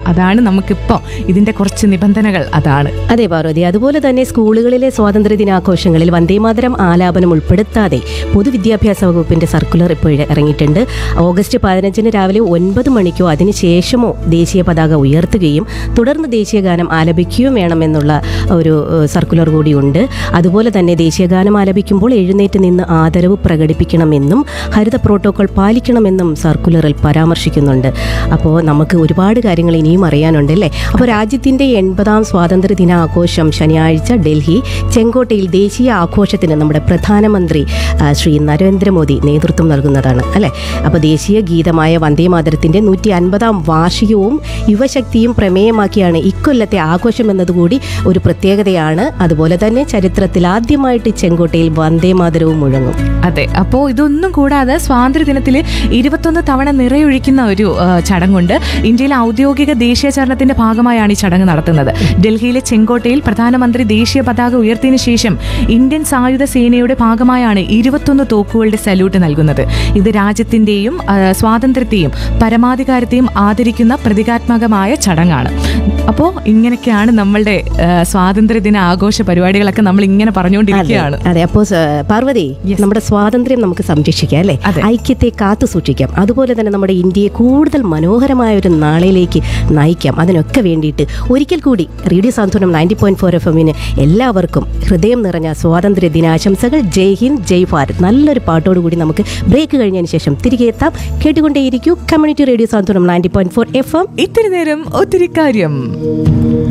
അതാണ് നമുക്കിപ്പോൾ ഇതിന്റെ കുറച്ച് നിബന്ധനകൾ അതാണ് അതെ പാർവതി അതുപോലെ തന്നെ സ്കൂളുകളിലെ സ്വാതന്ത്ര്യ ദിനാഘോഷങ്ങളിൽ വന്ദേമാതരം ആലാപനം ഉൾപ്പെടുത്താതെ പൊതുവിദ്യാഭ്യാസ വകുപ്പിന്റെ സർക്കുലർ ഇപ്പോൾ ഇറങ്ങിയിട്ടുണ്ട് ഓഗസ്റ്റ് പതിനഞ്ചിന് രാവിലെ ഒൻപത് മണിക്കോ അതിനുശേഷമോ ദേശീയ പതാക ഉയർത്തുകയും തുടർന്ന് ദേശീയ ഗാനം ആലപിക്കുകയും വേണമെന്നുള്ള ഒരു ഏഹ്, സർക്കുലർ കൂടിയുണ്ട് അതുപോലെ തന്നെ ദേശീയ ഗാനം ആലപിക്കുമ്പോൾ എഴുന്നേറ്റ് നിന്ന് ആദരവ് പ്രകടിപ്പിക്കണമെന്നും ഹരിത പ്രോട്ടോകോൾ പാലിക്കണമെന്നും സർക്കുലറിൽ പരാമർശിക്കുന്നുണ്ട് അപ്പോൾ നമുക്ക് ഒരുപാട് കാര്യങ്ങൾ ഇനിയും അറിയാനുണ്ട് അല്ലേ അപ്പോൾ രാജ്യത്തിൻ്റെ എൺപതാം സ്വാതന്ത്ര്യ ദിനാഘോഷം ശനിയാഴ്ച ഡൽഹി ചെങ്കോട്ടയിൽ ദേശീയ ആഘോഷത്തിന് നമ്മുടെ പ്രധാനമന്ത്രി ആ, ശ്രീ നരേന്ദ്രമോദി നേതൃത്വം നൽകുന്നതാണ് അല്ലേ അപ്പോൾ ദേശീയ ഗീതമായ വന്ദേമാതരത്തിൻ്റെ നൂറ്റി അൻപതാം വാർഷികവും യുവശക്തിയും പ്രമേയമാക്കിയാണ് ഇക്കൊല്ലത്തെ ആഘോഷം എന്നതുകൂടി ഒരു പ്രത്യേകതയാണ് അതുപോലെ തന്നെ ചരിത്രത്തിൽ ആദ്യമായിട്ട് ചെങ്കോട്ടയിൽ വന്ദേമാതരവും മുഴങ്ങും അതെ അപ്പോൾ ഇതൊന്നും കൂടാതെ സ്വാതന്ത്ര്യദിനത്തിൽ ഇരുപത്തൊന്ന് തവണ നിറയൊഴിക്കുന്ന ഒരു ആ, ചടങ്ങുണ്ട് ഇന്ത്യയിലെ ഔദ്യോഗിക ദേശീയചരണത്തിന്റെ ഭാഗമായാണ് ഈ ചടങ്ങ് നടത്തുന്നത് ഡൽഹിയിലെ ചെങ്കോട്ടയിൽ പ്രധാനമന്ത്രി ദേശീയ പതാക ഉയർത്തിയതിനു ശേഷം ഇന്ത്യൻ സായുധ സേനയുടെ ഭാഗമായാണ് ഇരുപത്തൊന്ന് തോക്കുകളുടെ സല്യൂട്ട് നൽകുന്നത് ഇത് രാജ്യത്തിന്റെയും ആ, സ്വാതന്ത്ര്യത്തെയും പരമാധികാരത്തെയും ആദരിക്കുന്ന പ്രതീകാത്മകമായ ചടങ്ങാണ് അപ്പോൾ ഇങ്ങനെയൊക്കെയാണ് നമ്മളുടെ ആ, സ്വാതന്ത്ര്യദിന ആഘോഷ പരിപാടികളൊക്കെ നമ്മൾ ഇങ്ങനെ പറഞ്ഞുകൊണ്ടിരിക്കുകയാണ് അതെ അപ്പോൾ പാർവതി നമ്മുടെ സ്വാതന്ത്ര്യം നമുക്ക് സംരക്ഷിക്കാം അല്ലേ അതെ. ഐക്യത്തെ കാത്തു സൂക്ഷിക്കാം അതുപോലെ തന്നെ നമ്മുടെ ഇന്ത്യയെ കൂടുതൽ മനോഹരമായ ഒരു നാളെയിലേക്ക് നയിക്കാം അതിനൊക്കെ വേണ്ടിയിട്ട് ഒരിക്കൽ കൂടി radio Santhwanam ninety point four F എമ്മിന് എല്ലാവർക്കും ഹൃദയം നിറഞ്ഞ സ്വാതന്ത്ര്യ ദിനാശംസകൾ ജയ് ഹിന്ദ് ജയ് ഭാരത് നല്ലൊരു പാട്ടോട് കൂടി നമുക്ക് ബ്രേക്ക് കഴിഞ്ഞതിന് ശേഷം തിരികെ എത്താം കേട്ടുകൊണ്ടേയിരിക്കൂ community radio Santhwanam ninety point four F M ഇത്തിരി നേരം ഒത്തിരി കാര്യം